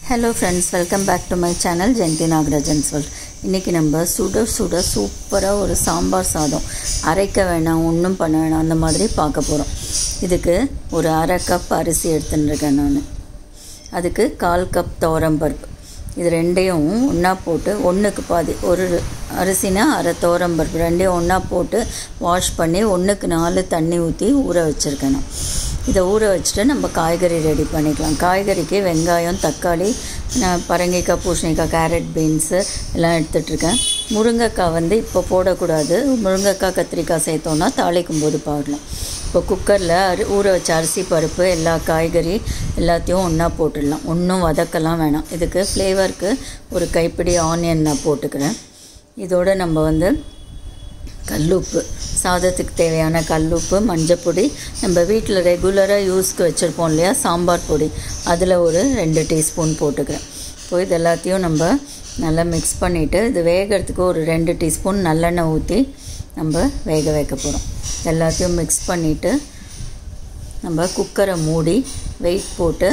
Hello friends welcome back to my channel Jayanthi Nagarajan சொல் இன்றைக்கி நம்ம சுட சுட சூப்பராக ஒரு சாம்பார் சாதம் அரைக்க வேணாம் ஒன்றும் பண்ண வேணாம் அந்த மாதிரி பார்க்க போகிறோம் இதுக்கு ஒரு அரை கப் அரிசி எடுத்துன்னு இருக்கேன் நான் அதுக்கு கால் கப் பருப்பு இது ரெண்டையும் ஒன்றா போட்டு ஒன்றுக்கு பாதி ஒரு அரிசினா அரை பருப்பு ரெண்டையும் ஒன்றா போட்டு வாஷ் பண்ணி ஒன்றுக்கு நாலு தண்ணி ஊற்றி ஊற வச்சுருக்கேன் நான் இதை ஊற வச்சுட்டு நம்ம காய்கறி ரெடி பண்ணிக்கலாம் காய்கறிக்கு வெங்காயம் தக்காளி நான் பரங்கிக்காய் பூசணிக்காய் கேரட் பீன்ஸு எல்லாம் எடுத்துகிட்ருக்கேன் முருங்கைக்காய் வந்து இப்போ போடக்கூடாது முருங்கைக்காய் கத்திரிக்காய் சேர்த்தோன்னா தாளிக்கும் போது பாடலாம் இப்போ குக்கரில் அரி ஊற வச்ச அரிசி பருப்பு எல்லா காய்கறி எல்லாத்தையும் ஒன்றா போட்டுடலாம் ஒன்றும் வதக்கலாம் வேணாம் இதுக்கு ஃப்ளேவருக்கு ஒரு கைப்பிடி ஆனியன் நான் போட்டுக்கிறேன் இதோடு நம்ம வந்து கல்லுப்பு சாதத்துக்கு தேவையான கல்லுப்பு மஞ்சப்பொடி நம்ம வீட்டில் ரெகுலராக யூஸ்க்கு வச்சுருப்போம் இல்லையா சாம்பார் பொடி அதில் ஒரு ரெண்டு டீஸ்பூன் போட்டுக்கிறேன் இப்போ இது எல்லாத்தையும் நம்ம நல்லா மிக்ஸ் பண்ணிவிட்டு இது வேகிறதுக்கு ஒரு ரெண்டு டீஸ்பூன் நல்லெண்ணெய் ஊற்றி நம்ம வேக வைக்க போகிறோம் எல்லாத்தையும் மிக்ஸ் பண்ணிவிட்டு நம்ம குக்கரை மூடி வெயிட் போட்டு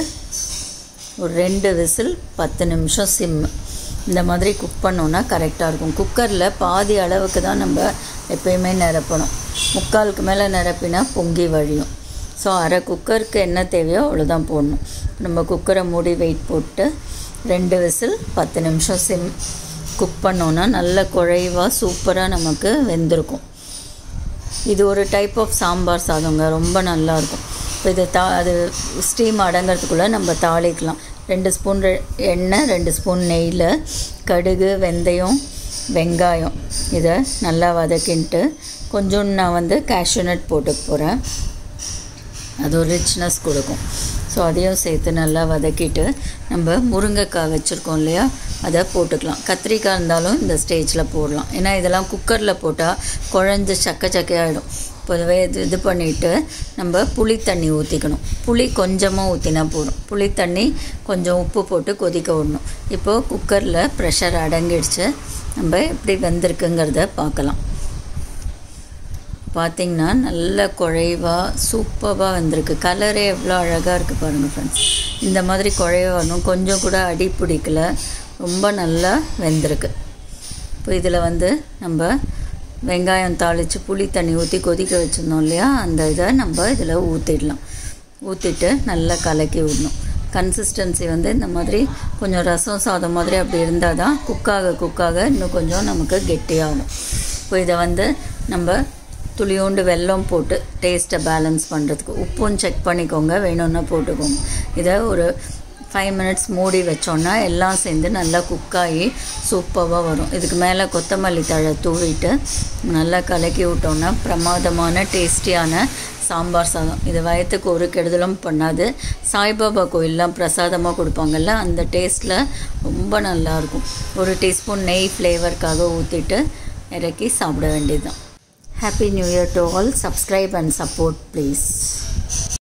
ஒரு ரெண்டு விசில் பத்து நிமிஷம் சிம் இந்த மாதிரி குக் பண்ணோன்னா கரெக்டாக இருக்கும் குக்கரில் பாதி அளவுக்கு தான் நம்ம எப்பயுமே நிரப்பணும் முக்காலுக்கு மேலே நிரப்பினா பொங்கி வழியும் ஸோ அரை குக்கருக்கு என்ன தேவையோ அவ்வளோதான் போடணும் நம்ம குக்கரை மூடி வெயிட் போட்டு ரெண்டு விசில் பத்து நிமிஷம் சிம் குக் பண்ணோன்னா நல்ல குழைவாக சூப்பராக நமக்கு வெந்திருக்கும் இது ஒரு டைப் ஆஃப் சாம்பார் சாதங்க ரொம்ப நல்லாயிருக்கும் இப்போ இது தா அது ஸ்டீம் அடங்கிறதுக்குள்ளே நம்ம தாளிக்கலாம் ரெண்டு ஸ்பூன் எண்ணெய் ரெண்டு ஸ்பூன் நெய்யில் கடுகு வெந்தயம் வெங்காயம் இதை நல்லா வதக்கின்ட்டு கொஞ்சம் நான் வந்து கேஷ்யூநட் போட்டுக்க போகிறேன் அது ஒரு ரிச்னஸ் கொடுக்கும் ஸோ அதையும் சேர்த்து நல்லா வதக்கிட்டு நம்ம முருங்கைக்காய் வச்சுருக்கோம் இல்லையா அதை போட்டுக்கலாம் கத்திரிக்காய் இருந்தாலும் இந்த ஸ்டேஜில் போடலாம் ஏன்னா இதெல்லாம் குக்கரில் போட்டால் குழஞ்சு சக்க சக்கையாகிடும் பொதுவே இது இது பண்ணிவிட்டு நம்ம புளி தண்ணி ஊற்றிக்கணும் புளி கொஞ்சமாக ஊற்றினா போதும் புளி தண்ணி கொஞ்சம் உப்பு போட்டு கொதிக்க விடணும் இப்போது குக்கரில் ப்ரெஷர் அடங்கிடுச்சு நம்ம எப்படி வெந்திருக்குங்கிறத பார்க்கலாம் பார்த்திங்கன்னா நல்ல குழைவாக சூப்பராக வந்திருக்கு கலரே எவ்வளோ அழகாக இருக்குது பாருங்கள் ஃப்ரெண்ட்ஸ் இந்த மாதிரி குழைவாக வரணும் கொஞ்சம் கூட அடி பிடிக்கல ரொம்ப நல்லா வெந்திருக்கு இப்போ இதில் வந்து நம்ம வெங்காயம் தாளித்து புளி தண்ணி ஊற்றி கொதிக்க வச்சுருந்தோம் இல்லையா அந்த இதை நம்ம இதில் ஊற்றிடலாம் ஊற்றிட்டு நல்லா கலக்கி விடணும் கன்சிஸ்டன்சி வந்து இந்த மாதிரி கொஞ்சம் ரசம் சாதம் மாதிரி அப்படி இருந்தால் தான் குக்காக குக்காக இன்னும் கொஞ்சம் நமக்கு கெட்டியாகும் இப்போ இதை வந்து நம்ம துளியோண்டு வெல்லம் போட்டு டேஸ்ட்டை பேலன்ஸ் பண்ணுறதுக்கு உப்பும் செக் பண்ணிக்கோங்க வேணும்னா போட்டுக்கோங்க இதை ஒரு ஃபைவ் மினிட்ஸ் மூடி வச்சோன்னா எல்லாம் சேர்ந்து நல்லா குக்காகி சூப்பராக வரும் இதுக்கு மேலே கொத்தமல்லி தழை தூவிட்டு நல்லா கலக்கி விட்டோன்னா பிரமாதமான டேஸ்டியான சாம்பார் சாதம் இது வயத்துக்கு ஒரு கெடுதலும் பண்ணாது சாய்பாபா கோயிலெலாம் பிரசாதமாக கொடுப்பாங்கல்ல அந்த டேஸ்ட்டில் ரொம்ப நல்லாயிருக்கும் ஒரு டீஸ்பூன் நெய் ஃப்ளேவருக்காக ஊற்றிட்டு இறக்கி சாப்பிட வேண்டியது தான் Happy New Year to all. Subscribe and support, please.